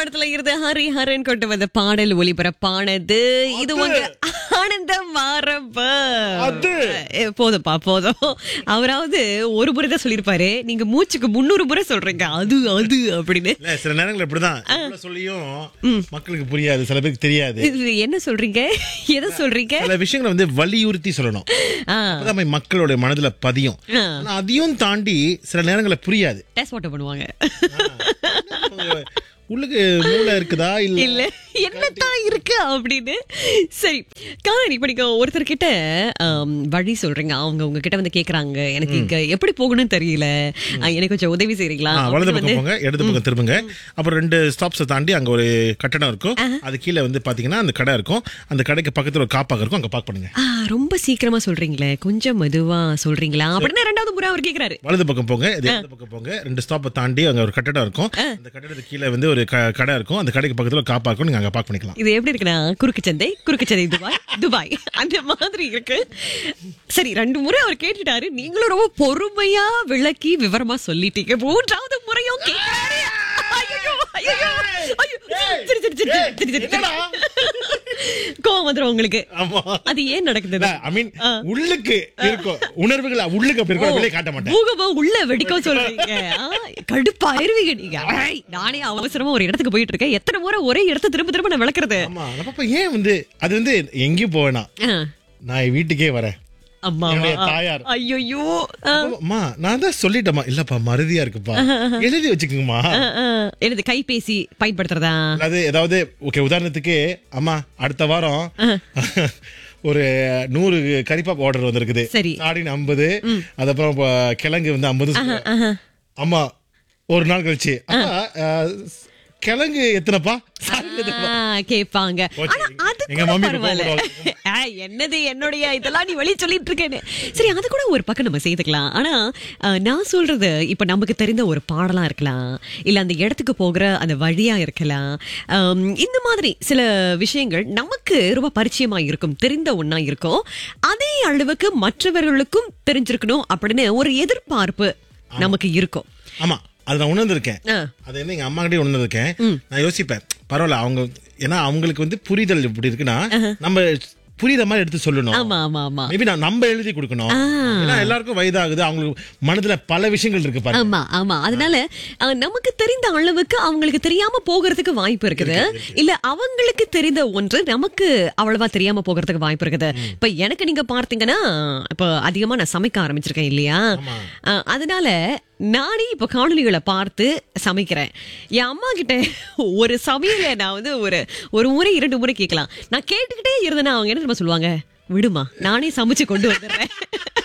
படத்துல இருந்து ஹரி ஹரன் கொண்டு வந்த பாடல் ஒளிபரப்பானது இது உங்க ஆனந்தம் மாறப்ப அது. ஏ, போதும்ப்பா போதும் அவராவது ஒரு முறை தான் சொல்லிருப்பாரு நீங்க மூச்சுக்கு முன்னூறு முறை சொல்றீங்க அது அது அப்படின்னு இல்ல சில நேரங்கள் இப்படிதான் எவ்வளவு சொல்லியும் மக்களுக்கு புரியாது சில பேருக்கு தெரியாது இது என்ன சொல்றீங்க எதை சொல்றீங்க சில விஷயங்களை வந்து வலியுறுத்தி சொல்லணும் ஆ அப்பதான் போய் மக்களோட மனதுல பதியும் ஆ. ஆனா அதையும் தாண்டி சில நேரங்கள்ல புரியாது டெஸ்ட் வாட்டர் பண்ணுவாங்க அவங்க உள்ளுக்கு மூளை இருக்குதா இல்ல இல்ல என்னத்தான் இருக்கு அப்படின்னு சரி காரணம் இப்ப நீங்க ஒருத்தர் கிட்ட ஆம், வழி சொல்றீங்க அவங்க உங்ககிட்ட வந்து கேக்குறாங்க எனக்கு இங்க எப்படி போகணும்னு தெரியல ஆ, எனக்கு கொஞ்சம் உதவி செய்றீங்களா ஆ, வலது அப்படின்னு பக்கம் போங்க இடது பக்கம் திரும்புங்க அப்புறம் ரெண்டு ஸ்டாப்ஸை தாண்டி அங்க ஒரு கட்டடம் இருக்கும் அது கீழே வந்து பாத்தீங்கன்னா அந்த கடை இருக்கும் அந்த கடைக்கு பக்கத்துல ஒரு காப்பாக இருக்கும் அங்க பார்க் பண்ணுங்க ஆ, ரொம்ப சீக்கிரமா சொல்றீங்களே கொஞ்சம் மெதுவா சொல்றீங்களா அப்படின்னு ரெண்டாவது முறை அவர் கேக்குறாரு வலது பக்கம் போங்க இது இடது பக்கம் போங்க ரெண்டு ஸ்டாப்பை தாண்டி அங்க ஒரு கட்டடம் இருக்கும் அந்த கட்டடத்துக்கு கீழே வந்து ஒரு க- கடை இருக்கும் அந்த கடைக்கு பக்கத்துல ஒரு காப்பா இருக்கும் நீங்க அங்க பார்க் பண்ணிக்கலாம் இது எப்படி இருக்குன்னா குறுக்கு சந்தை குறுக்கு சந்தை துபாய் துபாய் அந்த மாதிரி இருக்கு சரி ரெண்டு முறை அவர் கேட்டுட்டாரு நீங்களும் ரொம்ப பொறுமையா விளக்கி விவரமா சொல்லிட்டீங்க மூன்றாவது முறையும் கேக்குறாரு ஐயையோ, ஐயையோ, ஐயோ, சரி, சரி, சரி, சரி, சரி, சரி. கோவம் வந்துரும் உங்களுக்கு ஆமா அது ஏன் நடக்குது ஐ மீன் உள்ளுக்கு இருக்கும் உணர்வுகள் உள்ளுக்கு அப்படி இருக்கும் வெளியே காட்ட மாட்டேன் பூகம்பம் உள்ள வெடிக்க சொல்றீங்க ஆ, கடுப்பாயிருவீங்க நீங்க ஐ, நானே அவசரமா ஒரு இடத்துக்கு போயிட்டு இருக்கேன் எத்தனை முறை ஒரே இடத்த திரும்ப திரும்ப நான் விளக்குறது ஆமா நம்ம அப்ப ஏன் வந்து அது வந்து எங்கேயும் போவேனா ஆ, நான் என் வீட்டுக்கே வரேன் அம்மா என்னுடைய தாயார் ஐயோ அம்மா நான் தான் சொல்லிட்டேமா இல்லப்பா மறதியா இருக்குப்பா எழுதி வச்சுக்கோங்கம்மா எனது கைபேசி பயன்படுத்துறதா அதாவது ஏதாவது ஓகே உதாரணத்துக்கு அம்மா அடுத்த வாரம் ஒரு நூறு கறிப்பா ஆர்டர் வந்திருக்குது சரி. சாடின் ஐம்பது அதுக்கப்புறம் இப்ப கிழங்கு வந்து ஐம்பது அம்மா ஒரு நாள் கழிச்சு அப்பா, அஹ், கிழங்கு எத்தனைப்பா சாடின் எத்தனைப்பா? ஆ, கேட்பாங்க போச்சு. ஆனா அது எங்க கூட மம்மி பரவாயில்ல கோவப்படுவாங்க. ஆ, என்னது என்னுடைய இதெல்லாம் நீ வெளிய சொல்லிட்டு இருக்கேன்னு சரி அது கூட ஒரு பக்கம் நம்ம செய்துக்கலாம் ஆனா ஆ, நான் சொல்றது இப்ப நமக்கு தெரிந்த ஒரு பாடலா இருக்கலாம் இல்ல அந்த இடத்துக்கு போகிற அந்த வழியா இருக்கலாம் ஆம், இந்த மாதிரி சில விஷயங்கள் நமக்கு ரொம்ப பரிச்சயமா இருக்கும் தெரிந்த ஒண்ணா இருக்கும் அதே அளவுக்கு மற்றவர்களுக்கும் தெரிஞ்சிருக்கணும் அப்படின்னு ஒரு எதிர்பார்ப்பு நமக்கு இருக்கும் ஆமா அது நான் உணர்ந்திருக்கேன் ஆ. அது வந்து எங்க அம்மா கிட்டே உணர்ந்திருக்கேன் நான் யோசிப்பேன் பரவாயில்ல அவங்க ஏன்னா அவங்களுக்கு வந்து புரிதல் எப்படி இருக்குன்னா நம்ம புரியுற மாதிரி எடுத்து சொல்லணும் ஆமா ஆமா ஆமா மேபி நான் நம்ம எழுதி கொடுக்கணும் ஏன்னா எல்லாருக்கும் வயதாகுது அவங்களுக்கு மனதுல பல விஷயங்கள் இருக்கு பாருங்க ஆமா ஆமா அதனால அஹ், நமக்கு தெரிந்த அளவுக்கு அவங்களுக்கு தெரியாம போகிறதுக்கு வாய்ப்பு இருக்குது இல்ல அவங்களுக்கு தெரிந்த ஒன்று நமக்கு அவ்வளவா தெரியாம போகிறதுக்கு வாய்ப்பு இருக்குது இப்ப எனக்கு நீங்க பார்த்தீங்கன்னா இப்ப அதிகமா நான் சமைக்க ஆரம்பிச்சிருக்கேன் இல்லையா அஹ், அதனால நானே இப்ப காணொலிகளை பார்த்து சமைக்கிறேன் என் அம்மா கிட்ட ஒரு சமையல நான் வந்து ஒரு ஒரு முறை இரண்டு முறை கேட்கலாம் நான் கேட்டுக்கிட்டே இருந்தேன்னா அவங்க என்ன தெரியுமா சொல்லுவாங்க விடுமா நானே சமைச்சு கொண்டு வந்துடுறேன்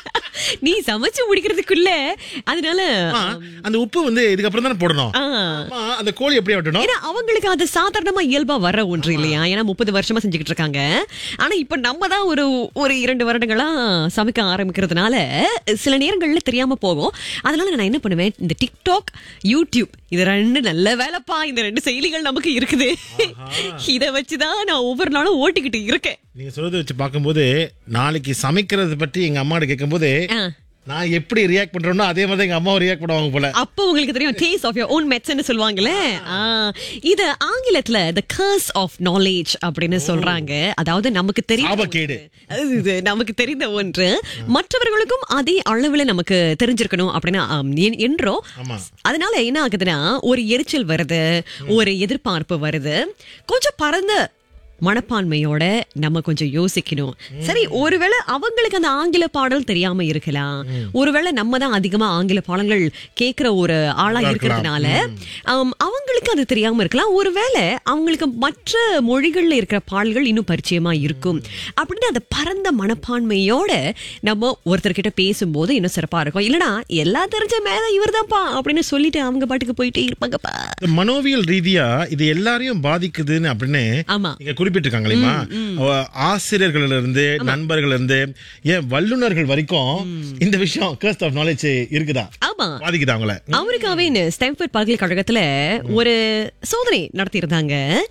நீ சமைச்சு முடிக்கிறதுக்குள்ள அதனால ஆ, அந்த உப்பு வந்து இதுக்கப்புறம் தானே போடணும் ஆ. அம்மா, அந்த கோழி எப்படி வெட்டணும் ஏன்னா அவங்களுக்கு அது சாதாரணமா இயல்பா வர ஒன்று இல்லையா ஏன்னா முப்பது வருஷமா செஞ்சுக்கிட்டு இருக்காங்க ஆனா இப்ப நம்ம தான் ஒரு ஒரு இரண்டு வருடங்களா சமைக்க ஆரம்பிக்கிறதுனால சில நேரங்கள்ல தெரியாம போகும் அதனால நான் என்ன பண்ணுவேன் இந்த டிக்டாக் யூடியூப் இது ரெண்டு நல்ல வேலைப்பா இந்த ரெண்டு செயலிகள் நமக்கு இருக்குது இத வச்சுதான் நான் ஒவ்வொரு நாளும் ஓட்டிக்கிட்டு இருக்கேன் நீங்க சொல்றதை வச்சு பார்க்கும்போது நாளைக்கு சமைக்கிறது பற்றி எங்க அம்மா கிட்ட கேட்கும்போது ஆ. நான் எப்படி ரியாக்ட் பண்றேனோ அதே மாதிரி தான் எங்க அம்மாவும் ரியாக்ட் பண்ணுவாங்க போல அப்போ உங்களுக்கு தெரியும் டேஸ்ட் ஆஃப் யோர் ஓன் மெட்ஸ்னு சொல்லுவாங்கல்ல ஆ, இது ஆங்கிலத்துல the curse of knowledge அப்படின்னு சொல்றாங்க அதாவது நமக்கு தெரியும் சாபக்கேடு. இது நமக்கு தெரிந்த ஒன்று மற்றவர்களுக்கும் அதே அளவுல நமக்கு தெரிஞ்சிருக்கணும் அப்படின்னு ஆம், என்- என்றோ ஆமா. அதனால என்ன ஆகுதுன்னா ஒரு எரிச்சல் வருது ஒரு எதிர்பார்ப்பு வருது கொஞ்சம் பரந்த மனப்பான்மையோட நம்ம கொஞ்சம் யோசிக்கணும் சரி ஒருவேளை அவங்களுக்கு அந்த ஆங்கில பாடல் தெரியாம இருக்கலாம் ஒருவேளை நம்ம தான் அதிகமா ஆங்கில பாடல்கள் கேக்குற ஒரு ஆளா இருக்கிறதுனால ஆம், அவங்களுக்கு அது தெரியாம இருக்கலாம் ஒருவேளை அவங்களுக்கு மற்ற மொழிகள்ல இருக்கிற பாடல்கள் இன்னும் பரிச்சயமா இருக்கும் அப்படின்னு அந்த பரந்த மனப்பான்மையோட நம்ம ஒருத்தர்கிட்ட பேசும்போது இன்னும் சிறப்பா இருக்கும் இல்லனா எல்லா தெரிஞ்ச மேல இவர்தான்ப்பா அப்படின்னு சொல்லிட்டு அவங்க பாட்டுக்கு போயிட்டே இருப்பாங்கப்பா இந்த மனோவியல் ரீதியா இது எல்லாரையும் பாதிக்குதுன்னு அப்படின்னு ஆமா நீங்க குறிப்பிட்டிருக்காங்க இல்லையா அவ- ஆசிரியர்கள்ல இருந்து நண்பர்கள் இருந்து ஏன் வல்லுநர்கள் வரைக்கும் இந்த விஷயம் கர்ஸ்ட் ஆஃப் நாலேஜ் இருக்குதா ஆமா பாதிக்குதா அவங்கள அமெரிக்காவின் ஸ்டான்ஃபோர்ட் பல்கலைக்கழகத்துல ஒரு சோதனை நடத்தியிருந்தாங்க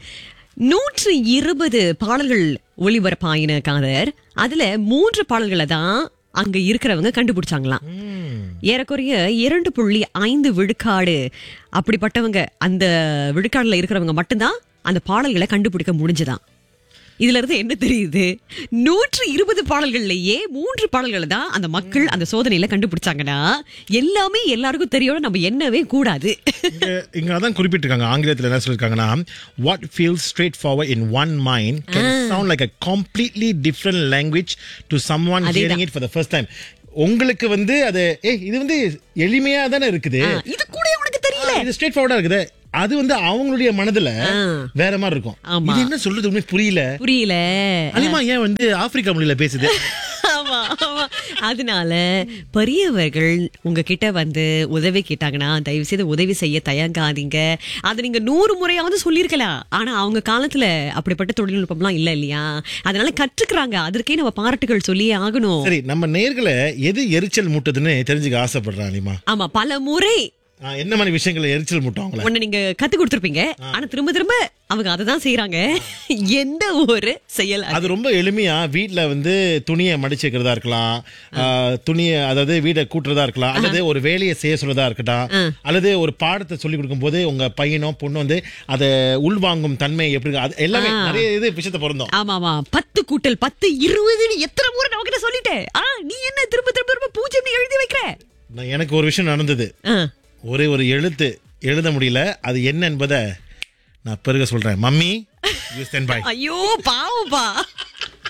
நூற்று இருபது பாடல்கள் ஒளிபரப்பாயின காதர் அதுல மூன்று பாடல்களை தான் அங்க இருக்கிறவங்க கண்டுபிடிச்சாங்களாம் ம். ஏறக்குறைய இரண்டு புள்ளி ஐந்து விழுக்காடு அப்படிப்பட்டவங்க அந்த விழுக்காடுல இருக்கிறவங்க மட்டும்தான் அந்த பாடல்களை கண்டுபிடிக்க முடிஞ்சுதான் இதுல இருந்து என்ன தெரியுது நூற்று இருபது பாடல்கள்லயே மூன்று பாடல்களை தான் அந்த மக்கள் அந்த சோதனையில கண்டுபிடிச்சாங்கன்னா எல்லாமே எல்லாருக்கும் தெரியும் நம்ம எண்ணவே கூடாது இங்க இங்க அதான் குறிப்பிட்டிருக்காங்க ஆங்கிலத்துல என்ன சொல்லிருக்காங்கன்னா what feels straightforward in one mind can sound like a completely different language to someone அதேதான். Hearing it for the first time உங்களுக்கு வந்து அது ஏ இது வந்து எளிமையா தானே இருக்குது இது கூட உனக்கு தெரியல இது ஸ்ட்ரெயிட் ஃபார்வர்டா இருக்குது அது வந்து அவங்களுடைய மனதுல வேற மாதிரி இருக்கும் ஆமா. இது என்ன சொல்றது உண்மை புரியல புரியல அலிமா ஏன் வந்து ஆப்பிரிக்கா மொழியில பேசுது ஆமா ஆமா அதனால பெரியவர்கள் உங்ககிட்ட வந்து உதவி கேட்டாங்கன்னா தயவு செய்து உதவி செய்ய தயங்காதீங்க அதை நீங்க நூறு முறையாவது சொல்லியிருக்கலாம் ஆனா அவங்க காலத்துல அப்படிப்பட்ட தொழில்நுட்பம்லாம் இல்ல இல்லையா அதனால கற்றுக்கிறாங்க அதற்கே நம்ம பாராட்டுகள் சொல்லியே ஆகணும் சரி நம்ம நேர்களை எது எரிச்சல் மூட்டுதுன்னு தெரிஞ்சுக்க ஆசைப்படுறான் அலிமா ஆமா பல முறை ஆ, என்ன மாதிரி விஷயங்களை எரிச்சல் மூட்டும் அவங்கள ஒண்ணு நீங்க கத்து கொடுத்திருப்பீங்க ஆனா திரும்ப திரும்ப அவங்க அதை தான் செய்யறாங்க எந்த ஒரு செயல் அது? அது ரொம்ப எளிமையா வீட்ல வந்து துணியை மடிச்சு வைக்கிறதா இருக்கலாம் ஆ, துணியை அதாவது வீடை கூட்டுறதா இருக்கலாம் அல்லது ஒரு வேலையை செய்ய சொல்றதா இருக்கட்டும் அல்லது ஒரு பாடத்தை சொல்லி கொடுக்கும் போது உங்க பையனோ பொண்ணு வந்து அதை உள்வாங்கும் தன்மை எப்படி இருக்கு அது எல்லாமே நிறைய இது விஷயத்தை பொருந்தும் ஆமா ஆமா பத்து கூட்டல் பத்து இருபதுன்னு எத்தனை முறை நான் உங்ககிட்ட சொல்லிட்டேன் ஆ நீ என்ன திரும்ப திரும்ப திரும்ப பூஜ்யம் நீ எழுதி வைக்கிற நான் எனக்கு ஒரு விஷயம் நடந்தது ஆ. ஒரே ஒரு எழுத்து எழுத முடியல அது என்ன என்பதை நான் பிறகு சொல்றேன் மம்மி யூ ஸ்டென் பை ஐயோ பாவம்பா